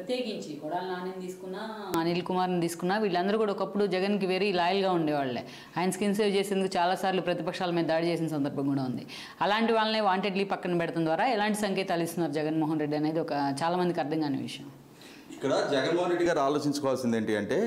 ప్రత్యేకించి కొడాల నానిని తీసుకున్నా అనిల్ కుమార్ని తీసుకున్నా వీళ్ళందరూ కూడా ఒకప్పుడు జగన్కి వెరీ లాయల్గా ఉండేవాళ్ళే ఆయన స్కిన్ సేవ్ చేసేందుకు చాలాసార్లు ప్రతిపక్షాల మీద దాడి చేసిన సందర్భం కూడా ఉంది అలాంటి వాళ్ళని వాంటెడ్లీ పక్కన పెడతం ద్వారా ఎలాంటి సంకేతాలు ఇస్తున్నారు జగన్మోహన్ రెడ్డి అనేది ఒక చాలా మందికి అర్థం కాని విషయం ఇక్కడ జగన్మోహన్ రెడ్డి గారు ఆలోచించుకోవాల్సింది ఏంటి అంటే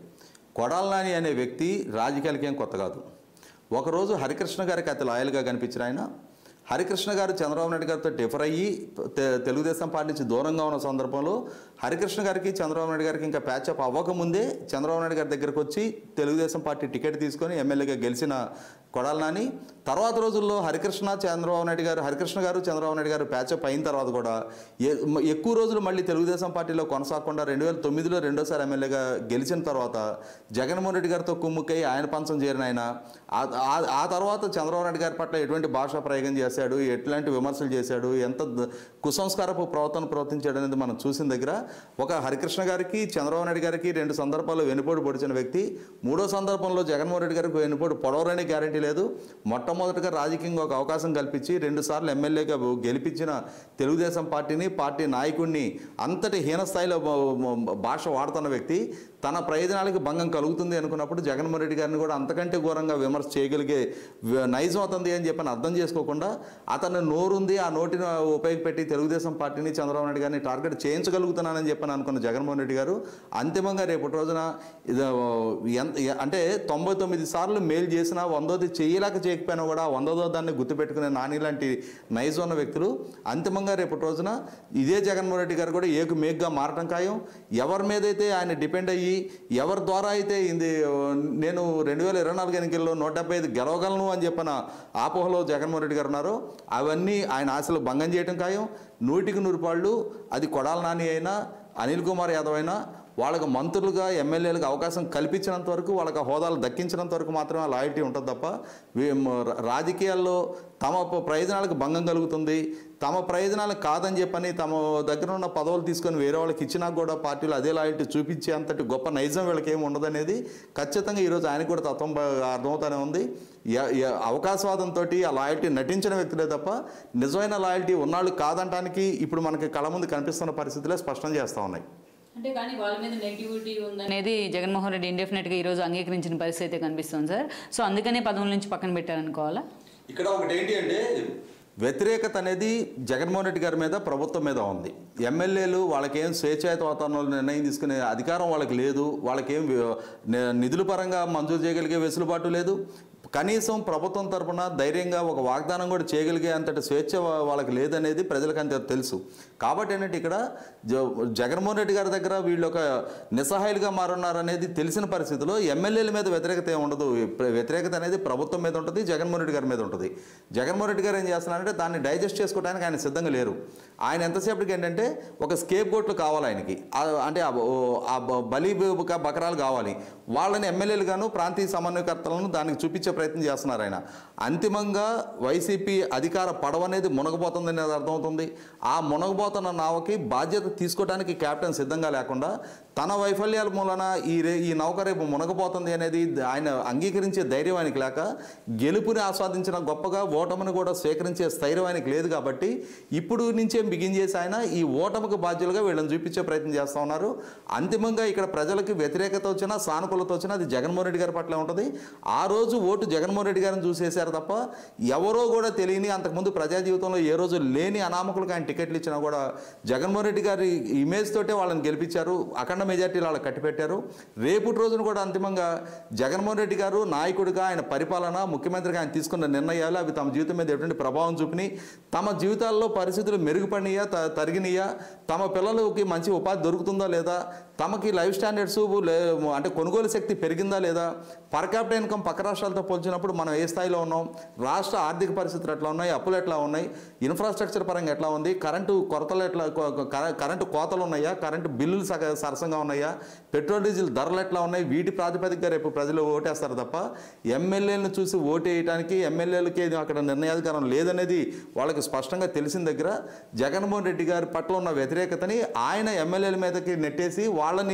కొడాల నాని అనే వ్యక్తి రాజకీయాలకి ఏం కొత్త కాదు ఒకరోజు హరికృష్ణ గారికి అతి లాయల్గా కనిపించిన ఆయన హరికృష్ణ గారు చంద్రబాబు నాయుడు గారితో డిఫర్ అయ్యి తె- తెలుగుదేశం పార్టీ నుంచి దూరంగా ఉన్న సందర్భంలో హరికృష్ణ గారికి చంద్రబాబు నాయుడు గారికి ఇంకా ప్యాచప్ అవ్వకముందే చంద్రబాబు నాయుడు గారి దగ్గరకు వచ్చి తెలుగుదేశం పార్టీ టికెట్ తీసుకొని ఎమ్మెల్యేగా గెలిచిన కొడాల నాని తర్వాత రోజుల్లో హరికృష్ణ చంద్రబాబు నాయుడు గారు హరికృష్ణ గారు చంద్రబాబు నాయుడు గారు ప్యాచప్ అయిన తర్వాత కూడా ఎ- మ- ఎక్కువ రోజులు మళ్ళీ తెలుగుదేశం పార్టీలో కొనసాగకుండా రెండు వేల తొమ్మిదిలో రెండోసారి ఎమ్మెల్యేగా గెలిచిన తర్వాత జగన్మోహన్ రెడ్డి గారితో కుమ్ముకై ఆయన పంచం చేరిన ఆయన ఆ- ఆ- ఆ తర్వాత చంద్రబాబు నాయుడు గారి పట్ల ఎటువంటి భాషా ప్రయోగం చేశాడు ఎట్లాంటి విమర్శలు చేశాడు ఎంత ద- కుసంస్కారపు ప్రవర్తన ప్రవర్తించాడు అనేది మనం చూసిన దగ్గర ఒక హరికృష్ణ గారికి చంద్రబాబు నాయుడు గారికి రెండు సందర్భాల్లో వెనుపోటు పొడిచిన వ్యక్తి మూడో సందర్భంలో జగన్మోహన్ రెడ్డి గారికి వెనుపోటు పొడవరనే గ్యారంటీ లేదు మొట్టమొదటిగా రాజకీయంగా ఒక అవకాశం కల్పించి రెండుసార్లు ఎమ్మెల్యేగా గెలిపించిన తెలుగుదేశం పార్టీని పార్టీ నాయకుడిని అంతటి హీనస్థాయిలో బ- బ- భాష వాడుతున్న వ్యక్తి తన ప్రయోజనాలకు భంగం కలుగుతుంది అనుకున్నప్పుడు జగన్మోహన్ రెడ్డి గారిని కూడా అంతకంటే ఘోరంగా విమర్శ చేయగలిగే వ- నైజం అతంది అని చెప్పని అర్థం చేసుకోకుండా అతను నోరుంది ఆ నోటిని ఉపయోగపెట్టి తెలుగుదేశం పార్టీని చంద్రబాబు నాయుడు గారిని టార్గెట్ చేయించగలుగుతున్నానని చెప్పని అనుకున్న జగన్మోహన్ రెడ్డి గారు అంతిమంగా రేపటి రోజున ఇది, ఎంత అంటే తొంభై తొమ్మిది సార్లు మేలు చేసినా వందోది చేయలేక చేయకపోయినా కూడా ఆ వందదో దాన్ని గుర్తుపెట్టుకునే నాని లాంటి నైజ్ ఉన్న వ్యక్తులు అంతిమంగా రేపటి రోజున ఇదే జగన్మోహన్ రెడ్డి గారు కూడా ఏకు మేగ్గా మారటం ఖాయం ఎవరి మీదైతే ఆయన డిపెండ్ అయ్యి ఎవరి ద్వారా అయితే ఇది నేను రెండు వేల ఇరవై నాలుగు ఎన్నికల్లో నూట డెబ్బై ఐదు గెలవగలను అని చెప్పిన ఆపోహలో జగన్మోహన్ రెడ్డి గారు ఉన్నారో అవన్నీ ఆయన ఆశలు భంగం చేయటం ఖాయం నూటికి నూరు పాళ్ళు అది కొడాల నాని అయినా అనిల్ కుమార్ యాదవ్ అయినా వాళ్ళకి మంత్రులుగా ఎమ్మెల్యేలకు అవకాశం కల్పించినంత వరకు వాళ్ళకి ఆ హోదాలు దక్కించినంత వరకు మాత్రమే ఆ లాయల్టీ ఉంటుంది తప్ప వీ- మ- ర- రాజకీయాల్లో తమ ప- ప్రయోజనాలకు భంగం కలుగుతుంది తమ ప్రయోజనాలు కాదని చెప్పని తమ దగ్గర ఉన్న పదవులు తీసుకొని వేరే వాళ్ళకి ఇచ్చినా కూడా పార్టీలు అదే లాయల్టీ చూపించే అంతటి గొప్ప నైజం వీళ్ళకి ఏమి ఉండదనేది ఖచ్చితంగా ఈరోజు ఆయన కూడా తత్వం బా- అర్థమవుతానే ఉంది య- య- అవకాశవాదంతో ఆ లాయల్టీ నటించిన వ్యక్తులే తప్ప నిజమైన లాయల్టీ ఉన్నాళ్ళు కాదంటానికి ఇప్పుడు మనకి కళ ముందు కనిపిస్తున్న పరిస్థితులే స్పష్టం చేస్తూ ఉన్నాయి అంటే కానీ వాళ్ళ మీద నెగిటివిటీ ఉందనేది జగన్మోహన్ రెడ్డి ఇండెఫినెట్గా ఈరోజు అంగీకరించిన పరిస్థితి అయితే కనిపిస్తుంది సార్ సో అందుకనే పదవుల నుంచి పక్కన పెట్టారనుకోవాలా ఇక్కడ ఒకటి ఏంటి అంటే వ్యతిరేకత అనేది జగన్మోహన్ రెడ్డి గారి మీద ప్రభుత్వం మీద ఉంది ఎమ్మెల్యేలు వాళ్ళకేం స్వేచ్ఛాయుత వాతావరణంలో నిర్ణయం తీసుకునే అధికారం వాళ్ళకి లేదు వాళ్ళకేం వి- ని- నిధుల పరంగా మంజూరు చేయగలిగే వెసులుబాటు లేదు కనీసం ప్రభుత్వం తరపున ధైర్యంగా ఒక వాగ్దానం కూడా చేయగలిగే అంతటి స్వేచ్ఛ వా- వాళ్ళకి లేదనేది ప్రజలకు అంత తెలుసు కాబట్టి ఏంటంటే ఇక్కడ జ- జగన్మోహన్ రెడ్డి గారి దగ్గర వీళ్ళు ఒక నిస్సహాయులుగా మారున్నారనేది తెలిసిన పరిస్థితిలో ఎమ్మెల్యేల మీద వ్యతిరేకత ఏమి ఉండదు ప్ర- వ్యతిరేకత అనేది ప్రభుత్వం మీద ఉంటుంది జగన్మోహన్ రెడ్డి గారి మీద ఉంటుంది జగన్మోహన్ రెడ్డి గారు ఏం చేస్తున్నారంటే దాన్ని డైజెస్ట్ చేసుకోవడానికి ఆయన సిద్ధంగా లేరు ఆయన ఎంతసేపటికి ఏంటంటే ఒక స్కేప్ గోట్లు కావాలి ఆయనకి ఆ- అంటే ఆ బ- ఆ బ- బలి బ- బకరాలు కావాలి వాళ్ళని ఎమ్మెల్యేలుగాను ప్రాంతీయ సమన్వయకర్తలను దానికి చూపించే ప్రయత్నం చేస్తున్నారు ఆయన అంతిమంగా వైసీపీ అధికార పడవ అనేది మునగబోతుందని అది అర్థమవుతుంది ఆ మునగబోతున్న నావకి బాధ్యత తీసుకోవడానికి కెప్టెన్ సిద్ధంగా లేకుండా తన వైఫల్యాల మూలన ఈ రే ఈ నౌక రేపు మునగబోతుంది అనేది ఆయన అంగీకరించే ధైర్యం ఆయనకి లేక గెలుపుని ఆస్వాదించిన గొప్పగా ఓటమిని కూడా స్వీకరించే స్థైర్యం ఆయనకి లేదు కాబట్టి ఇప్పుడు నుంచే బిగిన్ చేసి ఆయన ఈ ఓటమికి బాధ్యులుగా వీళ్ళని చూపించే ప్రయత్నం చేస్తూ ఉన్నారు అంతిమంగా ఇక్కడ ప్రజలకి వ్యతిరేకత వచ్చినా సానుకూలత వచ్చినా అది జగన్మోహన్ రెడ్డి గారి పట్ల ఉంటుంది ఆ రోజు ఓటు జగన్మోహన్ రెడ్డి గారిని చూసేశారు తప్ప ఎవరో కూడా తెలియని అంతకుముందు ప్రజా జీవితంలో ఏ రోజు లేని అనామకులకు ఆయన టికెట్లు ఇచ్చినా కూడా జగన్మోహన్ రెడ్డి గారి ఇమేజ్ తోటే వాళ్ళని గెలిపించారు అఖండ మెజార్టీలు వాళ్ళకి కట్టిపెట్టారు రేపటి రోజున కూడా అంతిమంగా జగన్మోహన్ రెడ్డి గారు నాయకుడిగా ఆయన పరిపాలన ముఖ్యమంత్రిగా ఆయన తీసుకున్న నిర్ణయాలు అవి తమ జీవితం మీద ఎటువంటి ప్రభావం చూపినాయి తమ జీవితాల్లో పరిస్థితులు మెరుగుపడినాయా త- తరిగినాయా తమ పిల్లలకి మంచి ఉపాధి దొరుకుతుందా లేదా తమకి లైఫ్ స్టాండర్డ్స్ లే అంటే కొనుగోలు శక్తి పెరిగిందా లేదా పర్ క్యాపిటల్ ఇన్కమ్ పక్క రాష్ట్రాలతో పోల్చినప్పుడు మనం ఏ స్థాయిలో ఉన్నాం రాష్ట్ర ఆర్థిక పరిస్థితులు ఎట్లా ఉన్నాయి అప్పులు ఎట్లా ఉన్నాయి ఇన్ఫ్రాస్ట్రక్చర్ పరంగా ఎట్లా ఉంది కరెంటు కొరతలు ఎట్లా కొ- కొ- కర- కరెంటు కోతలు ఉన్నాయా కరెంటు బిల్లులు సగ సరసంగా ఉన్నాయా పెట్రోల్ డీజిల్ ధరలు ఎట్లా ఉన్నాయి వీటి ప్రాతిపదికగా రేపు ప్రజలు ఓటేస్తారు తప్ప ఎమ్మెల్యేలను చూసి ఓటేయడానికి ఎమ్మెల్యేలకి ఏది అక్కడ నిర్ణయాధికారం లేదనేది వాళ్ళకి స్పష్టంగా తెలిసిన దగ్గర జగన్మోహన్ రెడ్డి గారి పట్ల ఉన్న వ్యతిరేకతని ఆయన ఎమ్మెల్యేల మీదకి నెట్టేసి వాళ్ళని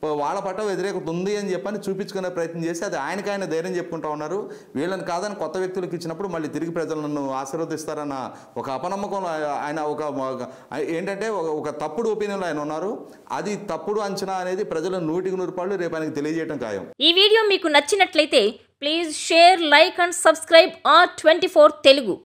వాళ్ళ పట్ల వ్యతిరేకత ఉంది అని చెప్పని చూపించుకునే ప్రయత్నం చేసి అది ఆయనకి ఆయన ధైర్యం చెప్పుకుంటా ఉన్నారు వీళ్ళని కాదని కొత్త వ్యక్తులకు ఇచ్చినప్పుడు మళ్ళీ తిరిగి ప్రజలు నన్ను ఆశీర్వదిస్తారన్న ఒక అపనమ్మకం ఆయన ఒక ఒక- ఏంటంటే ఒక- ఒక తప్పుడు ఒపీనియన్లో ఆయన ఉన్నారు అది తప్పుడు అంచనా అనేది ప్రజల నూటికి నూరు పాళ్ళు రేపు ఆయనకి తెలియజేయడం ఖాయం ఈ వీడియో మీకు నచ్చినట్లయితే please share like and subscribe R twenty Telugu